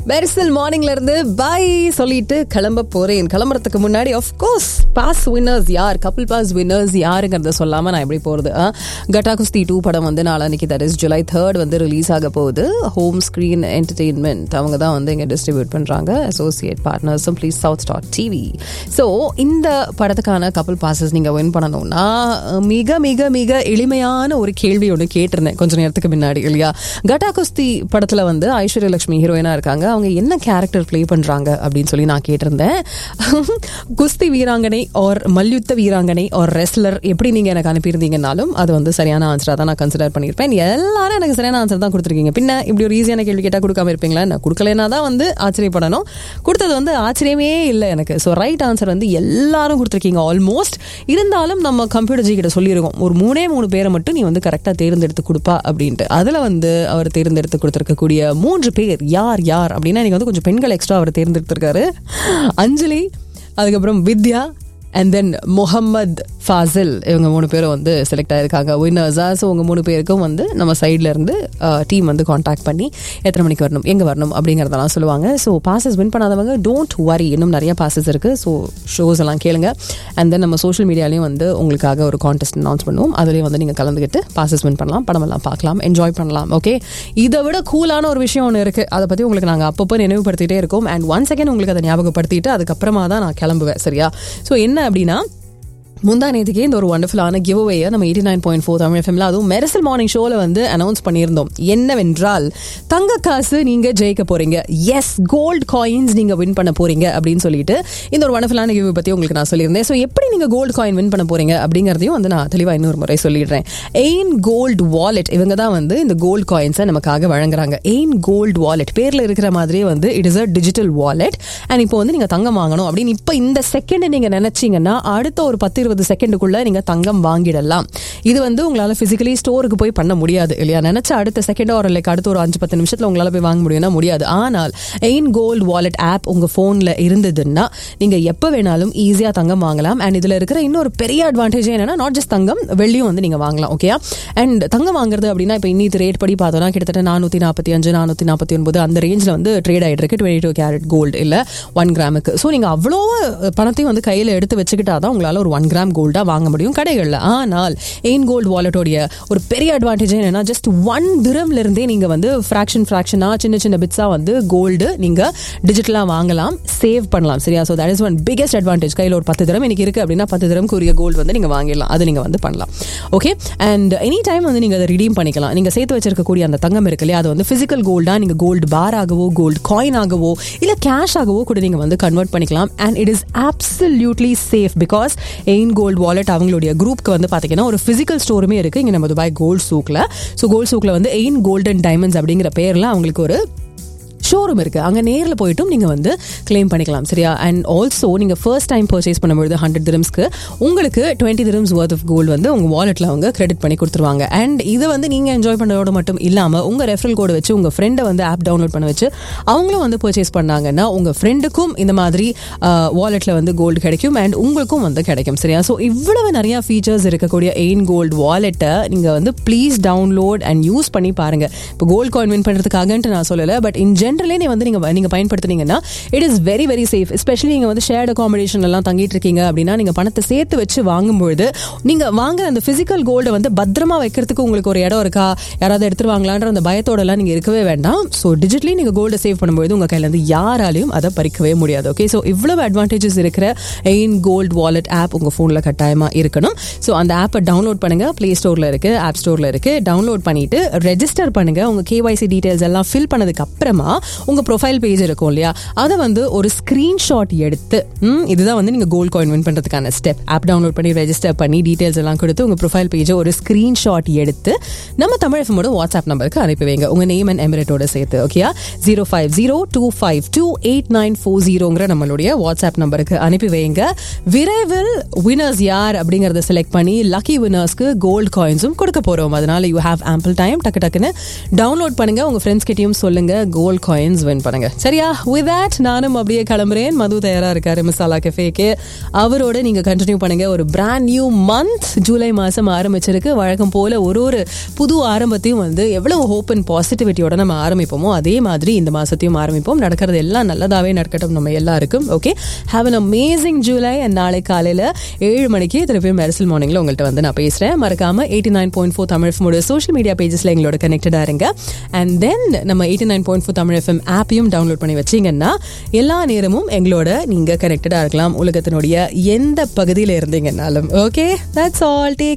பெர்சல் மார்னிங்ல இருந்து பை சொல்லிட்டு கிளம்ப போறேன் கிளம்புறதுக்கு முன்னாடி கோர்ஸ் பாஸ் வின்னர்ஸ் யார் கபிள் பாஸ் வின்னர்ஸ் யாருங்கிறத சொல்லாம நான் எப்படி போறது ஆ? கட்டா குஸ்தி டூ படம் வந்து நாளானிக்கு தட் இஸ் ஜூலை தேர்ட் வந்து ரிலீஸ் ஆக போகுது ஹோம் ஸ்கிரீன் என்டர்டெயின்மெண்ட் அவங்க தான் வந்து இங்க டிஸ்ட்ரிபியூட் பண்றாங்க அசோசியேட் பார்ட்னர்ஸும் please South Star TV so இந்த படத்துக்கான கபிள் பாசஸ் நீங்க வின் பண்ணணும்னா மிக மிக மிக எளிமையான ஒரு கேள்வி ஒன்று கேட்டிருந்தேன் கொஞ்ச நேரத்துக்கு முன்னாடி இல்லையா கட்டா குஸ்தி படத்துல வந்து ஐஸ்வர்யா லட்சுமி ஹீரோயினா இருக்காங்க அவங்க என்ன கேரக்டர் ப்ளே பண்றாங்க அப்படின்னு சொல்லி நான் கேட்டிருந்தேன் குஸ்தி வீராங்கனை ஆர் மல்யுத்த வீராங்கனை ஆர் ரெஸ்லர் எப்படி நீங்க எனக்கு அனுப்பியிருந்தீங்கனாலும் அது வந்து சரியான ஆன்சரா தான் நான் கன்சிடர் பண்ணியிருப்பேன் எல்லாரும் எனக்கு சரியான ஆன்சர் தான் கொடுத்துருக்கீங்க பின்ன இப்படி ஒரு ஈஸியான கேள்வி கேட்டா கொடுக்காம இருப்பீங்களா நான் கொடுக்கலனா தான் வந்து ஆச்சரியப்படணும் கொடுத்தது வந்து ஆச்சரியமே இல்லை எனக்கு ஸோ ரைட் ஆன்சர் வந்து எல்லாரும் கொடுத்துருக்கீங்க ஆல்மோஸ்ட் இருந்தாலும் நம்ம கம்ப்யூட்டர் ஜி கிட்ட சொல்லியிருக்கோம் ஒரு மூணே மூணு பேரை மட்டும் நீ வந்து கரெக்டாக தேர்ந்தெடுத்து கொடுப்பா அப்படின்ட்டு அதில் வந்து அவர் தேர்ந்தெடுத்து கொடுத்துருக்கக்கூடிய மூன்று பேர் யார் யார் அப்படின்னா இன்னைக்கு வந்து கொஞ்சம் பெண்கள் எக்ஸ்ட்ரா அவர் தேர்ந்தெடுத்திருக்காரு அஞ்சலி அதுக்கப்புறம் வித்யா அண்ட் தென் முகம்மது ஃபாசில் இவங்க மூணு பேரும் வந்து செலக்ட் ஆயிருக்காங்க வின்னர்ஸா ஸோ உங்க மூணு பேருக்கும் வந்து நம்ம சைட்ல இருந்து டீம் வந்து காண்டாக்ட் பண்ணி எத்தனை மணிக்கு வரணும் எங்க வரணும் அப்படிங்கறதெல்லாம் சொல்லுவாங்க ஸோ பாசஸ் வின் பண்ணாதவங்க டோன்ட் வரி இன்னும் நிறைய பாசஸ் இருக்கு ஸோ ஷோஸ் எல்லாம் கேளுங்க அண்ட் தென் நம்ம சோஷியல் மீடியாலையும் வந்து உங்களுக்காக ஒரு கான்டெஸ்ட் அனௌன்ஸ் பண்ணுவோம் அதுலேயும் வந்து நீங்க கலந்துக்கிட்டு பாசஸ் வின் பண்ணலாம் படமெல்லாம் பார்க்கலாம் என்ஜாய் பண்ணலாம் ஓகே இதை விட கூலான ஒரு விஷயம் ஒன்று இருக்கு அதை பத்தி உங்களுக்கு நாங்கள் அப்பப்போ நினைவுபடுத்திட்டே இருக்கோம் அண்ட் ஒன் செகண்ட் உங்களுக்கு அதை ஞாபகப்படுத்திட்டு அதுக்கப்புறமா தான் நான் கிளம்புவேன் சரியா ஸோ என்ன அப்படின்னா முந்தா நேற்றுக்கே இந்த ஒரு வண்டர்ஃபுல்லான கிவ் அவேயை நம்ம eighty nine point four Tamil எஃப்எம்ல அதுவும் மெரசல் மார்னிங் ஷோவில் வந்து அனௌன்ஸ் பண்ணியிருந்தோம் என்னவென்றால் தங்க காசு நீங்க ஜெயிக்க போறீங்க எஸ் கோல்டு காயின்ஸ் நீங்க வின் பண்ண போறீங்க அப்படின்னு சொல்லிட்டு இந்த ஒரு வண்டர்ஃபுல்லான கிவ் பத்தி உங்களுக்கு நான் சொல்லியிருந்தேன் ஸோ எப்படி நீங்க கோல்டு காயின் வின் பண்ண போறீங்க அப்படிங்கிறதையும் வந்து நான் தெளிவாக இன்னொரு முறை சொல்லிடுறேன் எயின் கோல்டு வாலெட் இவங்க தான் வந்து இந்த கோல்டு காயின்ஸை நமக்காக வழங்குறாங்க எயின் கோல்டு வாலெட் பேர்ல இருக்கிற மாதிரியே வந்து it is a digital wallet and இப்போ வந்து நீங்க தங்கம் வாங்கணும் அப்படின்னு இப்போ இந்த செகண்ட் நீங்க நினைச்சீங்கன்னா அடுத்த ஒரு பத்து இருபது செகண்டுக்குள்ள நீங்க தங்கம் வாங்கிடலாம் இது வந்து உங்களால பிசிக்கலி ஸ்டோருக்கு போய் பண்ண முடியாது இல்லையா நினைச்ச அடுத்த செகண்ட் ஒரு லைக் அடுத்த ஒரு அஞ்சு பத்து நிமிஷத்துல உங்களால போய் வாங்க முடியும்னா முடியாது ஆனால் எயின் கோல்டு வாலெட் ஆப் உங்க போன்ல இருந்ததுன்னா நீங்க எப்ப வேணாலும் ஈஸியா தங்கம் வாங்கலாம் அண்ட் இதுல இருக்கிற இன்னொரு பெரிய அட்வான்டேஜ் என்னன்னா நாட் ஜஸ்ட் தங்கம் வெள்ளியும் வந்து நீங்க வாங்கலாம் ஓகே அண்ட் தங்கம் வாங்குறது அப்படின்னா இப்போ இன்னித்து ரேட் படி பார்த்தோம்னா கிட்டத்தட்ட நானூத்தி நாற்பத்தி அஞ்சு நானூத்தி நாற்பத்தி ஒன்பது அந்த ரேஞ்சில் வந்து ட்ரேட் ஆயிட்டு இருக்கு டுவெண்ட்டி டூ கேரட் கோல்டு இல்ல ஒன் கிராமுக்கு ஸோ நீங்க அவ்வளோ பணத்தையும் வந்து கையில எடுத்து வச்சுக்கிட்டா தான் உங்களால ஒரு ஒன் கிராம் கோல்டா வாங்க முடியும் கடைகள்ல ஆனால் எயின் கோல்டு வாலெட்டோடைய ஒரு பெரிய அட்வான்டேஜ் என்னன்னா ஜஸ்ட் ஒன் திரம்ல இருந்தே நீங்க வந்து ஃபிராக்ஷன் ஃபிராக்ஷனா சின்ன சின்ன பிட்ஸா வந்து கோல்டு நீங்க டிஜிட்டலா வாங்கலாம் சேவ் பண்ணலாம் சரியா so that is one biggest advantage கையில் ஒரு பத்து திரம் எனக்கு இருக்கு அப்படின்னா பத்து திரம்க்கு உரிய கோல்டு வந்து நீங்க வாங்கிடலாம் அது நீங்க வந்து பண்ணலாம் ஓகே அண்ட் எனி டைம் வந்து நீங்க அதை ரிடீம் பண்ணிக்கலாம் நீங்க சேர்த்து வச்சிருக்கக்கூடிய அந்த தங்கம் இருக்கு இல்லையா அது வந்து பிசிக்கல் கோல்டா நீங்க கோல்டு பார் ஆகவோ கோல்டு காயின் ஆகவோ இல்ல கேஷ் ஆகவோ கூட நீங்க வந்து கன்வெர்ட் பண்ணிக்கலாம் and it is absolutely safe because Ain gold wallet அவங்களுடைய குரூப்க்கு வந்து பாத்தீங்கன்னா ஒரு பிசிக்கல் ஸ்டோருமே இருக்கு இங்க நம்ம துபாய் கோல்ட் சூக்ல ஸோ கோல்ட் சூக்ல வந்து எயின் கோல்டன் டைமண்ட்ஸ் அப்படிங்கிற பேர்ல அவங்களுக்கு ஒரு ஷோரூம் இருக்கு அங்க நேரில் போயிட்டும் நீங்க வந்து கிளைம் பண்ணிக்கலாம் சரியா அண்ட் ஆல்சோ நீங்க ஃபர்ஸ்ட் டைம் பர்ச்சேஸ் பண்ணும்போது ஹண்ட்ரட் திரம்ஸ்க்கு உங்களுக்கு twenty dirhams worth of gold வந்து உங்க வாலெட்ல அவங்க கிரெடிட் பண்ணி கொடுத்துருவாங்க அண்ட் இதை வந்து நீங்க என்ஜாய் பண்ணுறதோட மட்டும் இல்லாம உங்க ரெஃபரல் கோடு வச்சு உங்க ஃப்ரெண்டை வந்து ஆப் டவுன்லோட் பண்ண வச்சு அவங்களும் வந்து பர்ச்சேஸ் பண்ணாங்கன்னா உங்க ஃப்ரெண்டுக்கும் இந்த மாதிரி வாலெட்ல வந்து கோல்டு கிடைக்கும் அண்ட் உங்களுக்கும் வந்து கிடைக்கும் சரியா ஸோ இவ்வளவு நிறைய ஃபீச்சர்ஸ் இருக்கக்கூடிய எயின் கோல்டு வாலெட்டை நீங்க வந்து ப்ளீஸ் டவுன்லோட் அண்ட் யூஸ் பண்ணி பாருங்க இப்போ கோல்டு காயின் வின் பண்றதுக்காகன்ட்டு நான் சொல்லலை பட் இன் ஜென்ரலே நீ வந்து நீங்க நீங்க பயன்படுத்துனீங்கன்னா it is very very safe especially நீங்க வந்து ஷேர்ட் அகாமடேஷன் எல்லாம் தங்கிட்டு இருக்கீங்க அப்படின்னா நீங்க பணத்தை சேர்த்து வச்சு வாங்கும்பொழுது நீங்க வாங்குற அந்த பிசிக்கல் கோல்டை வந்து பத்திரமா வைக்கிறதுக்கு உங்களுக்கு ஒரு இடம் இருக்கா யாராவது எடுத்துருவாங்களான்ற அந்த பயத்தோட எல்லாம் நீங்க இருக்கவே வேண்டாம் ஸோ டிஜிட்டலி நீங்க கோல்டை சேவ் பண்ணும்போது உங்க கையில இருந்து யாராலையும் அதை பறிக்கவே முடியாது ஓகே ஸோ இவ்வளவு அட்வான்டேஜஸ் இருக்கிற எயின் கோல்ட் வாலெட் ஆப் உங்க போன்ல கட்டாயமா இருக்கணும் ஸோ அந்த ஆப்பை டவுன்லோட் பண்ணுங்க பிளே ஸ்டோர்ல இருக்கு ஆப் ஸ்டோர்ல இருக்கு டவுன்லோட் பண்ணிட்டு ரெஜிஸ்டர் பண்ணுங்க உங்க கேஒய்சி டீடைல்ஸ் எல்லாம் ஃபில் பண்ணதுக்கு அப்புறமா உங்க ப்ரொஃபைல் பேஜ் இருக்கும் இல்லையா அதை வந்து ஒரு ஸ்கிரீன்ஷாட் எடுத்து ம், இதுதான் வந்து நீங்க கோல்ட் காயின் வின் பண்றதுக்கான ஸ்டெப் ஆப் டவுன்லோட் பண்ணி ரெஜிஸ்டர் பண்ணி டீடைல்ஸ் எல்லாம் கொடுத்து உங்க ப்ரொஃபைல் பேஜை ஒரு ஸ்கிரீன்ஷாட் எடுத்து நம்ம தமிழ் எஃப்எமோட வாட்ஸ்அப் நம்பருக்கு அனுப்பி வைங்க உங்க நேம் அண்ட் எமிரேட்டோட சேர்த்து ஓகேயா zero five zero two five two eight nine four ஜீரோங்கிற நம்மளுடைய வாட்ஸ்அப் நம்பருக்கு அனுப்பி வைங்க விரைவில் வினர்ஸ் யார் அப்படிங்கறத செலக்ட் பண்ணி லக்கி வினர்ஸ்க்கு கோல்ட் காயின்ஸும் கொடுக்க போறோம் அதனால யூ ஹேவ் ஆம்பிள் டைம் டக்கு டக்குன்னு டவுன்லோட் பண்ணுங்க உங்க ஃப்ரெண்ட்ஸ் கிட்டயும் சொல்லுங்க கோல்ட் காயின் காயின்ஸ் வின் பண்ணுங்க சரியா வித் தட் நானும் அப்படியே கிளம்புறேன் மது தயாரா இருக்காரு மசாலா கெஃபேக்கு அவரோட நீங்க கண்டினியூ பண்ணுங்க ஒரு பிராண்ட் நியூ மந்த் ஜூலை மாசம் ஆரம்பிச்சிருக்கு வழக்கம் போல ஒரு ஒரு புது ஆரம்பத்தையும் வந்து எவ்வளவு ஹோப் அண்ட் பாசிட்டிவிட்டியோட நம்ம ஆரம்பிப்போமோ அதே மாதிரி இந்த மாசத்தையும் ஆரம்பிப்போம் நடக்கிறது எல்லாம் நல்லதாவே நடக்கட்டும் நம்ம எல்லாருக்கும் okay have an amazing July and நாளை காலையில ஏழு மணிக்கு திருப்பியும் மெரிசல் மார்னிங்ல உங்கள்கிட்ட வந்து நான் பேசுறேன் மறக்காம eighty nine point four Tamil எஃப்எமோட சோஷியல் மீடியா பேஜஸ்ல எங்களோட கனெக்டடா இருங்க அண்ட் தென் நம்ம eighty nine point four Tamil FM ஆப்பையும் டவுன்லோட் பண்ணி வச்சீங்கன்னா எல்லா நேரமும் எங்களோட நீங்க கனெக்டடா இருக்கலாம் உலகத்தினுடைய எந்த பகுதியில் இருந்தீங்கன்னாலும் ஓகே தட்ஸ் ஆல் டேக்